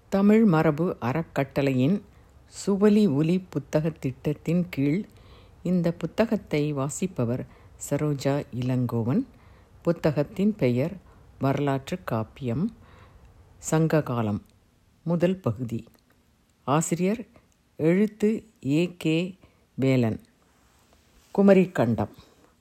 தமிழ் மரபு அறக்கட்டளையின் சுவலி ஒலி புத்தகத் திட்டத்தின் கீழ் இந்த புத்தகத்தை வாசிப்பவர் சரோஜா இளங்கோவன் புத்தகத்தின் பெயர் வரலாற்றுக் காப்பியம் சங்ககாலம் முதல் பகுதி ஆசிரியர் எழுத்து ஏ கே வேலன் குமரிக்கண்டம்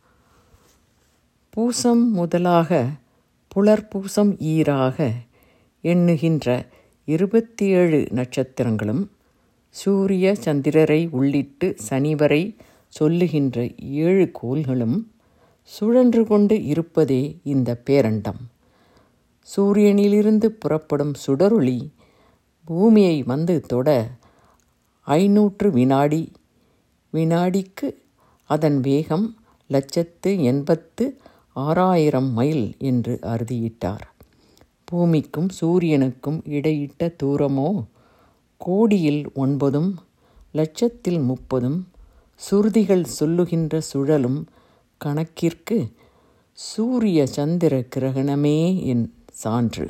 பூசம் முதலாக புலர்பூசம் ஈராக எண்ணுகின்ற இருபத்தி ஏழு நட்சத்திரங்களும் சூரிய சந்திரரை உள்ளிட்டு சனிவரை சொல்லுகின்ற ஏழு கோள்களும் சுழன்று கொண்டு இருப்பதே இந்த பேரண்டம் சூரியனிலிருந்து புறப்படும் சுடரொளி பூமியை வந்து தொட ஐநூற்று வினாடி வினாடிக்கு அதன் வேகம் லட்சத்து எண்பத்து ஆறாயிரம் மைல் என்று அறுதியிட்டார் பூமிக்கும் சூரியனுக்கும் இடையிட்ட தூரமோ கோடியில் ஒன்பதும் லட்சத்தில் முப்பதும் சுருதிகள் சொல்லுகின்ற சுழலும் கணக்கிற்கு சூரிய சந்திர கிரகணமே என் சான்று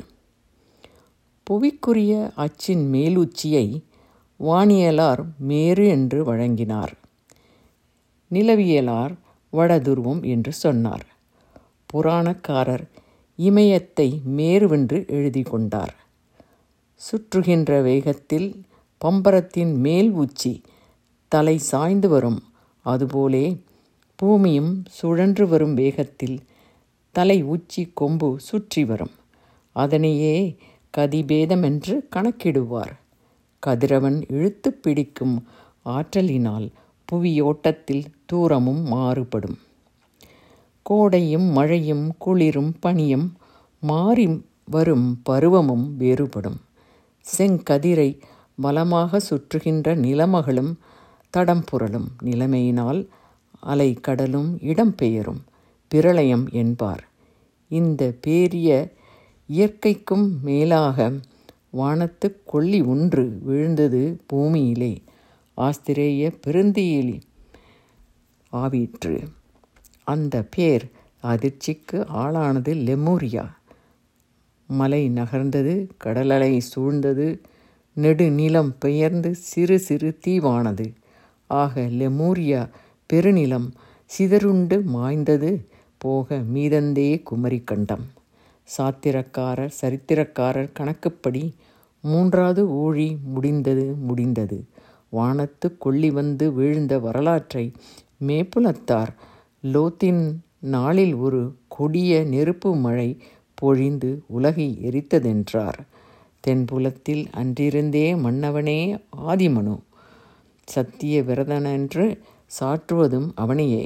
புவிக்குரிய அச்சின் மேலுச்சியை வானியலார் மேரு என்று வழங்கினார் நிலவியலார் வடதுருவம் என்று சொன்னார் புராணக்காரர் இமயத்தை மேருவென்று எழுதி கொண்டார் சுற்றுகின்ற வேகத்தில் பம்பரத்தின் மேல் உச்சி தலை சாய்ந்து வரும் அதுபோலே பூமியும் சுழன்று வரும் வேகத்தில் தலை உச்சி கொம்பு சுற்றி வரும் அதனையே கதிபேதமென்று கணக்கிடுவார் கதிரவன் இழுத்து பிடிக்கும் ஆற்றலினால் புவியோட்டத்தில் தூரமும் மாறுபடும் கோடையும் மழையும் குளிரும் பனியும் மாறி வரும் பருவமும் வேறுபடும் செங்கதிரை பலமாக சுற்றுகின்ற நிலமகளும் தடம் புரளும் நிலைமையினால் அலை கடலும் இடம்பெயரும் பிரளயம் என்பார் இந்த பேரிய இயற்கைக்கும் மேலாக வானத்து கொள்ளி ஒன்று விழுந்தது பூமியிலே ஆஸ்திரேய பெருந்தியிலி ஆவிற்று அந்த பேர் அதிர்ச்சிக்கு ஆளானது லெமூரியா மலை நகர்ந்தது கடலலை சூழ்ந்தது நெடுநிலம் பெயர்ந்து சிறு சிறு தீவானது ஆக லெமூரியா பெருநிலம் சிதறுண்டு மாய்ந்தது போக மீதந்தே குமரிக்கண்டம் சாத்திரக்காரர் சரித்திரக்காரர் கணக்குப்படி மூன்றாவது ஊழி முடிந்தது முடிந்தது வானத்து கொள்ளி வந்து வீழ்ந்த வரலாற்றை மேப்புலத்தார் லோத்தின் நாளில் ஒரு கொடிய நெருப்பு மழை பொழிந்து உலகை எரித்ததென்றார் தென்புலத்தில் அன்றிருந்தே மன்னவனே ஆதிமனு சத்திய விரதனென்று சாற்றுவதும் அவனையே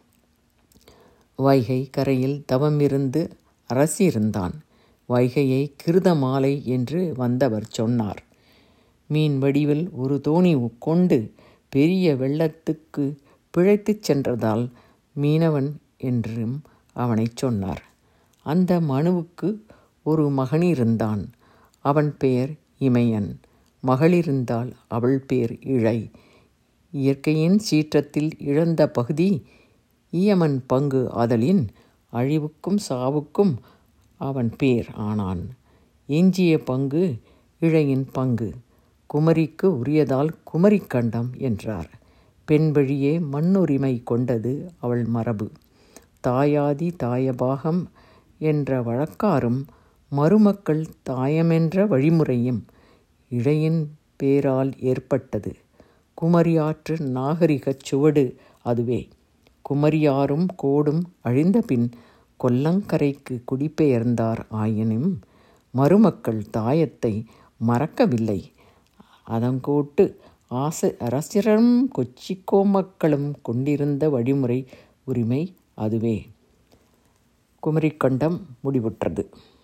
வைகை கரையில் தவமிருந்து அரசியிருந்தான் வைகையை கிருத மாலை என்று வந்தவர் சொன்னார் மீன் வடிவில் ஒரு தோணி கொண்டு பெரிய வெள்ளத்துக்கு பிழைத்துச் சென்றதால் மீனவன் என்றும் அவனை சொன்னார் அந்த மனுவுக்கு ஒரு மகனிருந்தான் அவன் பெயர் இமயன் மகளிருந்தால் அவள் பேர் இழை இயற்கையின் சீற்றத்தில் இழந்த பகுதி ஈயமன் பங்கு ஆதலின் அழிவுக்கும் சாவுக்கும் அவன் பேர் ஆனான் எஞ்சிய பங்கு இழையின் பங்கு குமரிக்கு உரியதால் குமரிக்கண்டம் என்றார் பெண் வழியே மண்ணுரிமை கொண்டது அவள் மரபு தாயாதி தாயபாகம் என்ற வழக்காரும் மருமக்கள் தாயமென்ற வழிமுறையும் இழையின் பேரால் ஏற்பட்டது குமரியாற்று நாகரிகச் சுவடு அதுவே குமரியாரும் கோடும் அழிந்த பின் கொல்லங்கரைக்கு குடிபெயர்ந்தார் ஆயினும் மருமக்கள் தாயத்தை மறக்கவில்லை அதங்கோட்டு ஆச அரசியரும் கொச்சிக்கோமக்களும் கொண்டிருந்த வழிமுறை உரிமை அதுவே குமரிக்கண்டம் முடிவுற்றது